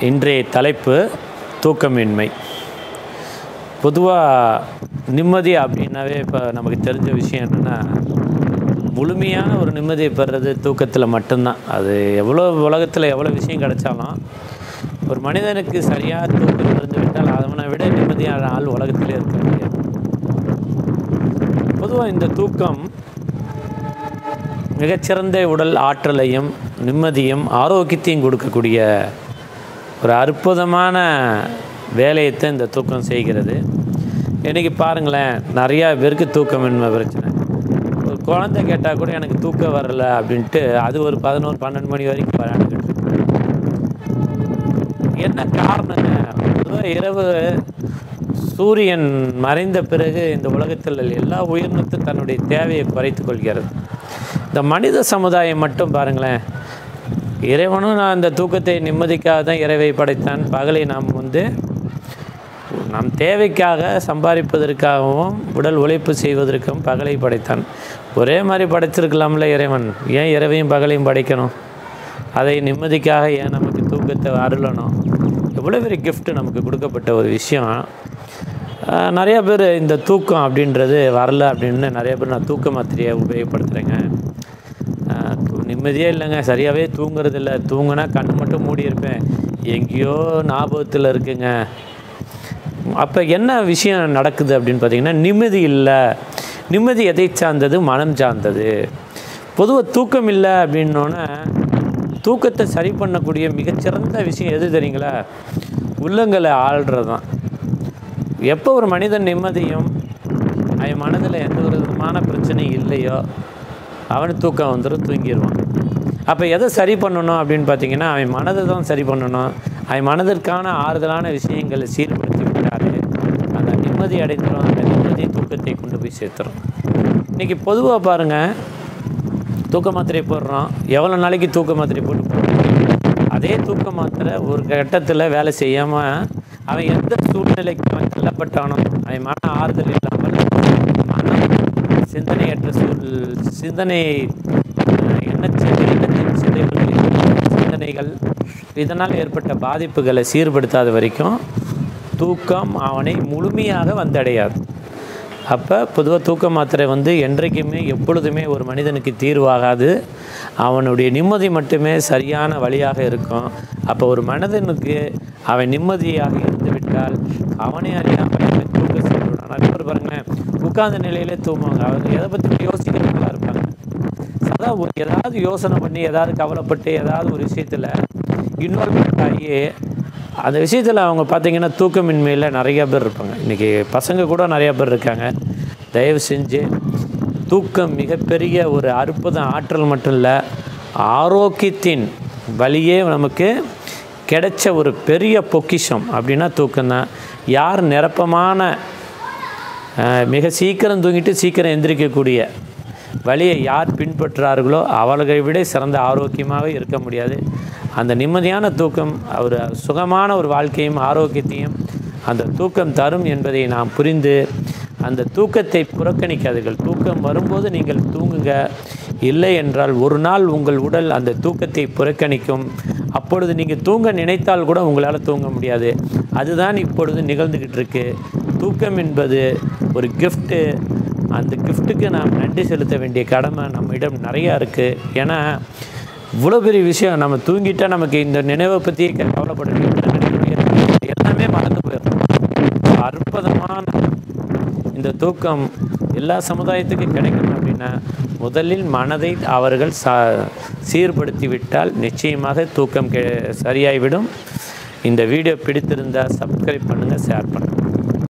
இன்றைய தலைப்பு தூக்கமின்மை பொதுவாக நிம்மதி அப்படின்னாவே இப்போ நமக்கு தெரிஞ்ச விஷயம் என்னென்னா முழுமையான ஒரு நிம்மதியை பெறுறது தூக்கத்தில் மட்டும்தான் அது எவ்வளோ உலகத்தில் எவ்வளோ விஷயம் கிடைச்சாலும் ஒரு மனிதனுக்கு சரியாக தூக்கம் இருந்து விட்டால் அவனை விட நிம்மதியான ஆள் உலகத்திலே இருக்க முடியாது பொதுவாக இந்த தூக்கம் மிகச்சிறந்த உடல் ஆற்றலையும் நிம்மதியும் ஆரோக்கியத்தையும் கொடுக்கக்கூடிய ஒரு அற்புதமான வேலையைத்தான் இந்த தூக்கம் செய்கிறது இன்றைக்கி பாருங்களேன் நிறையா பேருக்கு தூக்கமின்மை பிரச்சனை ஒரு குழந்தை கேட்டால் கூட எனக்கு தூக்கம் வரல அப்படின்ட்டு அது ஒரு பதினோரு பன்னெண்டு மணி வரைக்கும் விளையாண்டுக்கிட்டு இருக்கு. என்ன காரணங்க பொதுவாக இரவு சூரியன் மறைந்த பிறகு இந்த உலகத்தில் எல்லா உயிரினத்தும் தன்னுடைய தேவையை குறைத்து கொள்கிறது இந்த மனித சமுதாயம் மட்டும் பாருங்களேன் இறைவனும் நான் இந்த தூக்கத்தை நிம்மதிக்காக தான் இறைவை படைத்தான் பகலை நாம் வந்து நம் தேவைக்காக சம்பாதிப்பதற்காகவும் உடல் உழைப்பு செய்வதற்கும் பகலை படைத்தான் ஒரே மாதிரி படைச்சிருக்கலாம்ல இறைவன் ஏன் இரவையும் பகலையும் படைக்கணும் அதை நிம்மதிக்காக ஏன் நமக்கு தூக்கத்தை அருளணும் எவ்வளோ பெரிய gift நமக்கு கொடுக்கப்பட்ட ஒரு விஷயம் ஆஹ் நிறைய பேர் இந்த தூக்கம் அப்படின்றது வரல அப்படின்னு நிறைய பேர் நான் தூக்க மாத்திரையை உபயோகப்படுத்துகிறேங்க ஆஹ் து- நிம்மதியே இல்லைங்க சரியாகவே தூங்குறது இல்லை தூங்குனா கண் மட்டும் மூடி இருப்பேன் எங்கேயோ ஞாபகத்தில் இருக்குங்க அப்போ என்ன விஷயம் நடக்குது அப்படின்னு பார்த்தீங்கன்னா நிம்மதி இல்லை நிம்மதி எதை சார்ந்தது மனம் சார்ந்தது பொதுவாக தூக்கம் இல்லை அப்படின்னோடனே தூக்கத்தை சரி பண்ணக்கூடிய மிகச்சிறந்த விஷயம் எது தெரியுங்களா உள்ளங்களை ஆள்றது தான் எப்போ ஒரு மனிதன் நிம்மதியும் அவன் மனதில் எந்த ஒரு விதமான பிரச்சனையும் இல்லையோ அவனுக்கு தூக்கம் வந்துடும் தூங்கிடுவான் அப்போ எதை சரி பண்ணணும் அப்படின்னு பார்த்தீங்கன்னா அவன் மனதை தான் சரி பண்ணணும் அவன் மனதிற்கான ஆறுதலான விஷயங்களை சீர்படுத்தி விட்டாலே அந்த நிம்மதி அடைந்துடும் அந்த நிம்மதி தூக்கத்தை கொண்டு போய் சேர்த்துரும் இன்றைக்கி பொதுவாக பாருங்கள் தூக்க மாத்திரை போடுறோம் எவ்வளோ நாளைக்கு தூக்க மாத்திரை போட்டு போடுறோம் அதே தூக்க மாத்திரை ஒரு கட்டத்தில் வேலை செய்யாமல் அவன் எந்த சூழ்நிலைக்கு அவன் தள்ளப்பட்டானோ அவன் மன ஆறுதல் இல்லாமல் மனம் சிந்தனையற்ற சூழ் சிந்தனை எண்ணச்செயல் எண்ணத்தின் சிதைவுகளில் சிந்தனைகள் இதனால் ஏற்பட்ட பாதிப்புகளை சீர்படுத்தாத வரைக்கும் தூக்கம் அவனை முழுமையாக வந்தடையாது அப்போ பொதுவாக தூக்க மாத்திரை வந்து என்றைக்குமே எப்பொழுதுமே ஒரு மனிதனுக்கு தீர்வாகாது அவனுடைய நிம்மதி மட்டுமே சரியான வழியாக இருக்கும் அப்போ ஒரு மனிதனுக்கு அவன் நிம்மதியாக இருந்து விட்டால் அவனே அறியாமல் அவன் தூக்க செல்வான் நிறைய பேர் பாருங்களேன் உட்கார்ந்த நிலையிலே தூங்குவாங்க அவங்க எதை பற்றி யோசிக்கிறவங்களா இருப்பாங்க அதான் ஒரு ஏதாவது யோசனை பண்ணி ஏதாவது கவலைப்பட்டு ஏதாவது ஒரு விஷயத்தில் இன்வால்மெண்ட் ஆகி அந்த விஷயத்தில் அவங்க பார்த்தீங்கன்னா தூக்கமின்மையில் நிறைய பேர் இருப்பாங்க இன்றைக்கி பசங்க கூட நிறைய பேர் இருக்காங்க தயவு செஞ்சு தூக்கம் மிகப்பெரிய ஒரு அற்புத ஆற்றல் மட்டும் இல்லை ஆரோக்கியத்தின் வழியே நமக்கு கிடைச்ச ஒரு பெரிய பொக்கிஷம் அப்படின்னா தூக்கம்தான் யார் நிரப்பமான அஹ், மிக சீக்கிரம் தூங்கிட்டு சீக்கிரம் எந்திரிக்கக்கூடிய வழியை யார் பின்பற்றுறார்களோ அவர்களை விட சிறந்த ஆரோக்கியமாக இருக்க முடியாது அந்த நிம்மதியான தூக்கம் ஒரு சுகமான ஒரு வாழ்க்கையும் ஆரோக்கியத்தையும் அந்த தூக்கம் தரும் என்பதை நாம் புரிந்து அந்த தூக்கத்தை புறக்கணிக்காதீர்கள் தூக்கம் வரும்போது நீங்கள் தூங்குங்க இல்லை என்றால் ஒரு நாள் உங்கள் உடல் அந்த தூக்கத்தை புறக்கணிக்கும் அப்பொழுது நீங்கள் தூங்க நினைத்தால் கூட உங்களால் தூங்க முடியாது அதுதான் இப்பொழுது நிகழ்ந்துக்கிட்டு இருக்கு தூக்கம் என்பது ஒரு கிஃப்ட்டு அந்த கிஃப்ட்டுக்கு நாம் நன்றி செலுத்த வேண்டிய கடமை நம்மிடம் நிறையா இருக்குது ஏன்னா இவ்வளோ பெரிய விஷயம் நம்ம தூங்கிட்டா நமக்கு இந்த நினைவை பற்றி கவலைப்பட வேண்டிய எல்லாமே மறந்து போயிடும் அற்புதமான இந்த தூக்கம் எல்லா சமுதாயத்துக்கும் கிடைக்கணும் அப்படின்னா முதலில் மனதை அவர்கள் சா சீர்படுத்தி விட்டால் நிச்சயமாக தூக்கம் கெ சரியாகிவிடும் இந்த வீடியோ பிடித்திருந்தால் சப்ஸ்கிரைப் பண்ணுங்கள் ஷேர் பண்ணுங்கள்